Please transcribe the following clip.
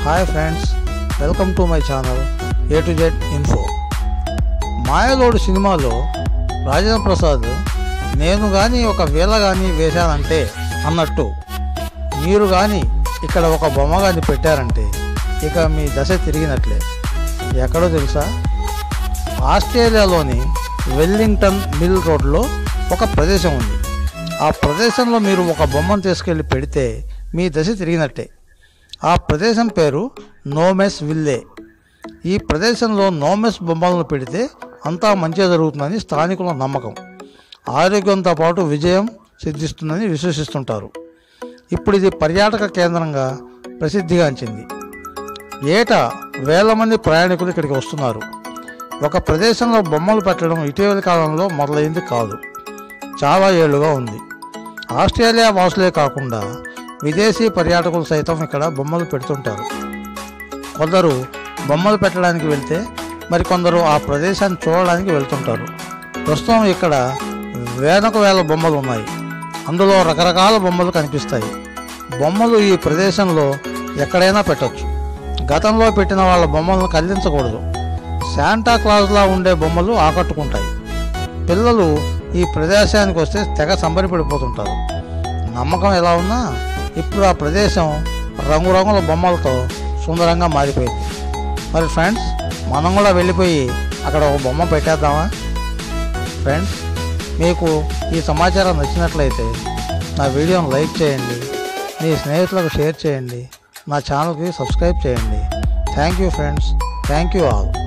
hi friends welcome to my channel A to Z info మాయలోడు సినిమాలో రాజేంద్ర ప్రసాద్ నేను కానీ ఒక వేళ కానీ వేశానంటే అన్నట్టు మీరు కానీ ఇక్కడ ఒక బొమ్మ కానీ పెట్టారంటే ఇక మీ దశ తిరిగినట్లే ఎక్కడో తెలుసా ఆస్ట్రేలియాలోని వెల్లింగ్టన్ మిల్ రోడ్లో ఒక ప్రదేశం ఉంది ఆ ప్రదేశంలో మీరు ఒక బొమ్మను తీసుకెళ్ళి పెడితే మీ దశ తిరిగినట్టే ఆ ప్రదేశం పేరు నోమెస్ విల్లే ఈ ప్రదేశంలో నోమెస్ బొమ్మలను పెడితే అంతా మంచిగా జరుగుతుందని స్థానికుల నమ్మకం ఆరోగ్యంతో పాటు విజయం సిద్ధిస్తుందని విశ్వసిస్తుంటారు ఇప్పుడు ఇది పర్యాటక కేంద్రంగా ప్రసిద్ధిగాంచింది ఏటా వేల మంది ప్రయాణికులు ఇక్కడికి వస్తున్నారు ఒక ప్రదేశంలో బొమ్మలు పెట్టడం ఇటీవలి కాలంలో మొదలైంది కాదు చాలా ఏళ్ళుగా ఉంది ఆస్ట్రేలియా వాసులే కాకుండా విదేశీ పర్యాటకులు సైతం ఇక్కడ బొమ్మలు పెడుతుంటారు కొందరు బొమ్మలు పెట్టడానికి వెళ్తే మరికొందరు ఆ ప్రదేశాన్ని చూడడానికి వెళ్తుంటారు ప్రస్తుతం ఇక్కడ వేలకు వేల బొమ్మలు ఉన్నాయి అందులో రకరకాల బొమ్మలు కనిపిస్తాయి బొమ్మలు ఈ ప్రదేశంలో ఎక్కడైనా పెట్టొచ్చు గతంలో పెట్టిన వాళ్ళ బొమ్మలను కదిలించకూడదు శాంటా క్లాజ్లా ఉండే బొమ్మలు ఆకట్టుకుంటాయి పిల్లలు ఈ ప్రదేశానికి వస్తే తెగ సంబరపడిపోతుంటారు నమ్మకం ఎలా ఉన్నా ఇప్పుడు ఆ ప్రదేశం రంగురంగుల బొమ్మలతో సుందరంగా మారిపోయింది మరి ఫ్రెండ్స్ మనం కూడా వెళ్ళిపోయి అక్కడ ఒక బొమ్మ పెట్టేద్దామా ఫ్రెండ్స్ మీకు ఈ సమాచారం నచ్చినట్లయితే నా వీడియోను లైక్ చేయండి మీ స్నేహితులకు షేర్ చేయండి నా ఛానల్కి సబ్స్క్రైబ్ చేయండి thank you friends thank you all